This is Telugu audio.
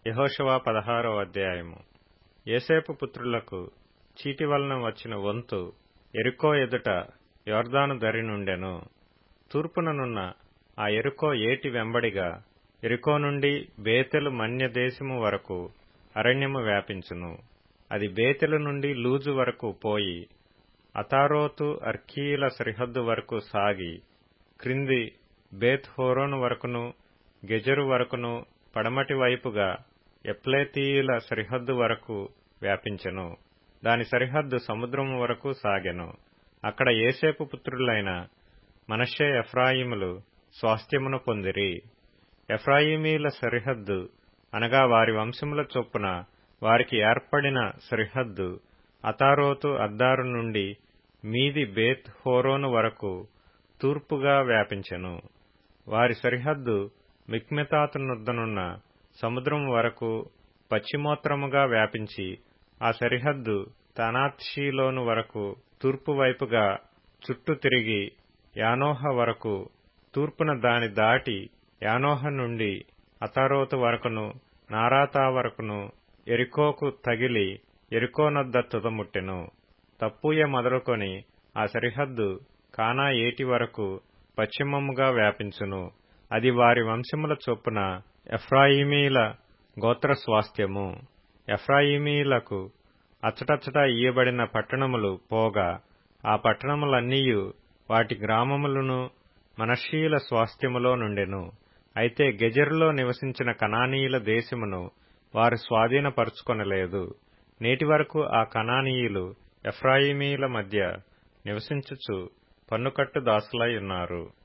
యహోషువ పదహారవ అధ్యాయము ఏసేపు పుత్రులకు చీటి వలన వచ్చిన వంతు ఎరుకో ఎదుట యోర్దాను దరి నుండెను తూర్పుననున్న ఆ ఎరుకో ఏటి వెంబడిగా ఎరుకో నుండి బేతెలు మన్య దేశము వరకు అరణ్యము వ్యాపించును అది బేతెలు నుండి లూజు వరకు పోయి అతారోతు అర్కీల సరిహద్దు వరకు సాగి క్రింది బేత్ హోరోను వరకును గెజరు వరకును పడమటి వైపుగా ఎప్లేతీయుల సరిహద్దు వరకు వ్యాపించెను దాని సరిహద్దు సముద్రము వరకు సాగెను అక్కడ ఏసేపు పుత్రులైన మనషే ఎఫ్రాయిములు స్వాస్థ్యమును పొందిరి ఎఫ్రాయిమీల సరిహద్దు అనగా వారి వంశముల చొప్పున వారికి ఏర్పడిన సరిహద్దు అతారోతు అద్దారు నుండి మీది బేత్ హోరోను వరకు తూర్పుగా వ్యాపించెను వారి సరిహద్దు మిక్మెతాతునొద్దనున్న సముద్రం వరకు పశ్చిమోత్తరముగా వ్యాపించి ఆ సరిహద్దు తనాత్షీలోను వరకు తూర్పు వైపుగా చుట్టూ తిరిగి యానోహ వరకు తూర్పున దాని దాటి యానోహ నుండి అతారోతు వరకును నారాతా వరకును ఎరికోకు తగిలి ఎరికోనొద్ద తుదముట్టెను తప్పూయ మొదలుకొని ఆ సరిహద్దు కానా ఏటి వరకు పశ్చిమముగా వ్యాపించును అది వారి వంశముల చొప్పున ఎఫ్రాయిమీల గోత్ర స్వాస్థ్యము ఎఫ్రాయిమీలకు అచ్చటచ్చట ఇయ్యబడిన పట్టణములు పోగా ఆ పట్టణములన్నీయు వాటి గ్రామములను మనషీల స్వాస్థ్యములో నుండెను అయితే గెజరులో నివసించిన కనానీయుల దేశమును వారు స్వాధీనపరుచుకొనలేదు నేటి వరకు ఆ కనానీయులు ఎఫ్రాయిమీల మధ్య నివసించుచు పన్నుకట్టు దాసులై ఉన్నారు